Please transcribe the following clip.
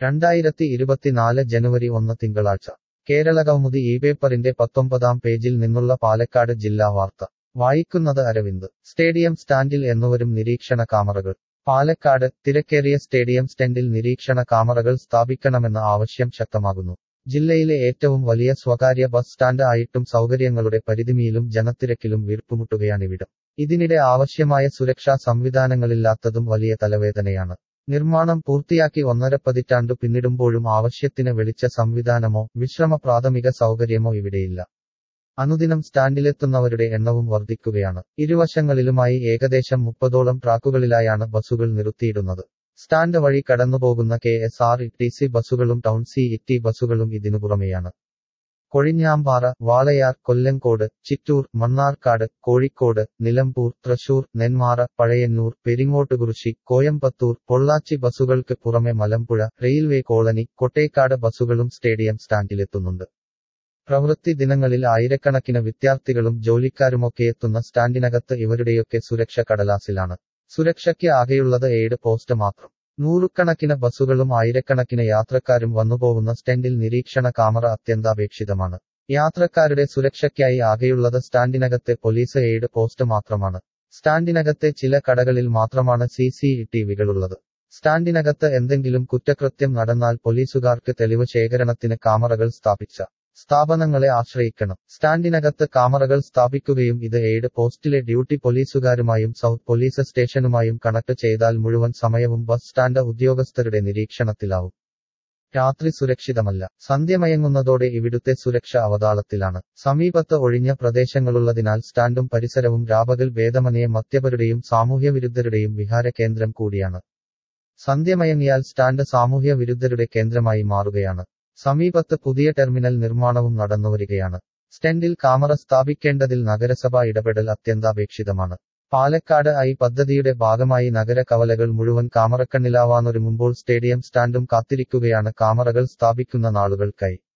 രണ്ടായിരത്തി ഇരുപത്തിനാല് ജനുവരി ഒന്ന് തിങ്കളാഴ്ച കേരളകൗമുദി ഈ പേപ്പറിന്റെ പത്തൊമ്പതാം പേജിൽ നിന്നുള്ള പാലക്കാട് ജില്ലാ വാർത്ത വായിക്കുന്നത് അരവിന്ദ് സ്റ്റേഡിയം സ്റ്റാൻഡിൽ എന്നുവരും നിരീക്ഷണ കാമറകൾ പാലക്കാട് തിരക്കേറിയ സ്റ്റേഡിയം സ്റ്റാൻഡിൽ നിരീക്ഷണ കാമറകൾ സ്ഥാപിക്കണമെന്ന ആവശ്യം ശക്തമാകുന്നു ജില്ലയിലെ ഏറ്റവും വലിയ സ്വകാര്യ ബസ് സ്റ്റാൻഡ് ആയിട്ടും സൗകര്യങ്ങളുടെ പരിധിമിയിലും ജനത്തിരക്കിലും വീർപ്പുമുട്ടുകയാണിവിടം ഇതിനിടെ ആവശ്യമായ സുരക്ഷാ സംവിധാനങ്ങളില്ലാത്തതും വലിയ തലവേദനയാണ് നിർമ്മാണം പൂർത്തിയാക്കി ഒന്നര പതിറ്റാണ്ടു പിന്നിടുമ്പോഴും ആവശ്യത്തിന് വെളിച്ച സംവിധാനമോ വിശ്രമ പ്രാഥമിക സൗകര്യമോ ഇവിടെയില്ല അനുദിനം സ്റ്റാൻഡിലെത്തുന്നവരുടെ എണ്ണവും വർദ്ധിക്കുകയാണ് ഇരുവശങ്ങളിലുമായി ഏകദേശം മുപ്പതോളം ട്രാക്കുകളിലായാണ് ബസുകൾ നിർത്തിയിടുന്നത് സ്റ്റാൻഡ് വഴി കടന്നുപോകുന്ന K S R T C സി ബസുകളും ടൗൺ സി ഇ ടി ബസുകളും ഇതിനു പുറമെയാണ് കൊഴിഞ്ഞാമ്പാറ വാളയാർ കൊല്ലങ്കോട് ചിറ്റൂർ മണ്ണാർക്കാട് കോഴിക്കോട് നിലമ്പൂർ തൃശൂർ നെന്മാറ പഴയന്നൂർ പെരിങ്ങോട്ടുകുറിശി കോയമ്പത്തൂർ പൊള്ളാച്ചി ബസുകൾക്ക് പുറമെ മലമ്പുഴ റെയിൽവേ കോളനി കൊട്ടേക്കാട് ബസുകളും സ്റ്റേഡിയം സ്റ്റാൻഡിലെത്തുന്നുണ്ട് പ്രവൃത്തി ദിനങ്ങളിൽ ആയിരക്കണക്കിന് വിദ്യാർത്ഥികളും ജോലിക്കാരുമൊക്കെ എത്തുന്ന സ്റ്റാൻഡിനകത്ത് ഇവരുടെയൊക്കെ സുരക്ഷ കടലാസിലാണ് സുരക്ഷയ്ക്ക് ആകെയുള്ളത് ഏഴ് പോസ്റ്റ് മാത്രം നൂറുകണക്കിന് ബസുകളും ആയിരക്കണക്കിന് യാത്രക്കാരും വന്നുപോകുന്ന സ്റ്റാൻഡിൽ നിരീക്ഷണ കാമറ അത്യന്താപേക്ഷിതമാണ് യാത്രക്കാരുടെ സുരക്ഷയ്ക്കായി ആകെയുള്ളത് സ്റ്റാൻഡിനകത്തെ പോലീസ് എയ്ഡ് പോസ്റ്റ് മാത്രമാണ് സ്റ്റാൻഡിനകത്തെ ചില കടകളിൽ മാത്രമാണ് സി സി ടിവികളുള്ളത് സ്റ്റാൻഡിനകത്ത് എന്തെങ്കിലും കുറ്റകൃത്യം നടന്നാൽ പോലീസുകാർക്ക് തെളിവ് ശേഖരണത്തിന് കാമറകൾ സ്ഥാപിച്ച സ്ഥാപനങ്ങളെ ആശ്രയിക്കണം സ്റ്റാൻഡിനകത്ത് കാമറകൾ സ്ഥാപിക്കുകയും ഇത് എയ്ഡ് പോസ്റ്റിലെ ഡ്യൂട്ടി പോലീസുകാരുമായും സൗത്ത് പോലീസ് സ്റ്റേഷനുമായും കണക്ട് ചെയ്താൽ മുഴുവൻ സമയവും ബസ് സ്റ്റാൻഡ് ഉദ്യോഗസ്ഥരുടെ നിരീക്ഷണത്തിലാവും രാത്രി സുരക്ഷിതമല്ല സന്ധ്യമയങ്ങുന്നതോടെ ഇവിടുത്തെ സുരക്ഷ അവതാളത്തിലാണ് സമീപത്ത് ഒഴിഞ്ഞ പ്രദേശങ്ങളുള്ളതിനാൽ സ്റ്റാൻഡും പരിസരവും രാപകൽ ഭേദമനയെ മദ്യപരുടെയും സാമൂഹ്യവിരുദ്ധരുടെയും വിഹാര കേന്ദ്രം കൂടിയാണ് സന്ധ്യമയങ്ങിയാൽ സ്റ്റാൻഡ് സാമൂഹ്യ വിരുദ്ധരുടെ കേന്ദ്രമായി മാറുകയാണ് സമീപത്ത് പുതിയ ടെർമിനൽ നിർമ്മാണവും നടന്നുവരികയാണ് സ്റ്റാൻഡിൽ കാമറ സ്ഥാപിക്കേണ്ടതിൽ നഗരസഭ ഇടപെടൽ അത്യന്താപേക്ഷിതമാണ് പാലക്കാട് ഐ പദ്ധതിയുടെ ഭാഗമായി നഗര കവലകൾ മുഴുവൻ കാമറക്കണ്ണിലാവാനൊരുങ്ങുമ്പോൾ സ്റ്റേഡിയം സ്റ്റാൻഡും കാത്തിരിക്കുകയാണ് കാമറകൾ സ്ഥാപിക്കുന്ന നാളുകൾക്കായി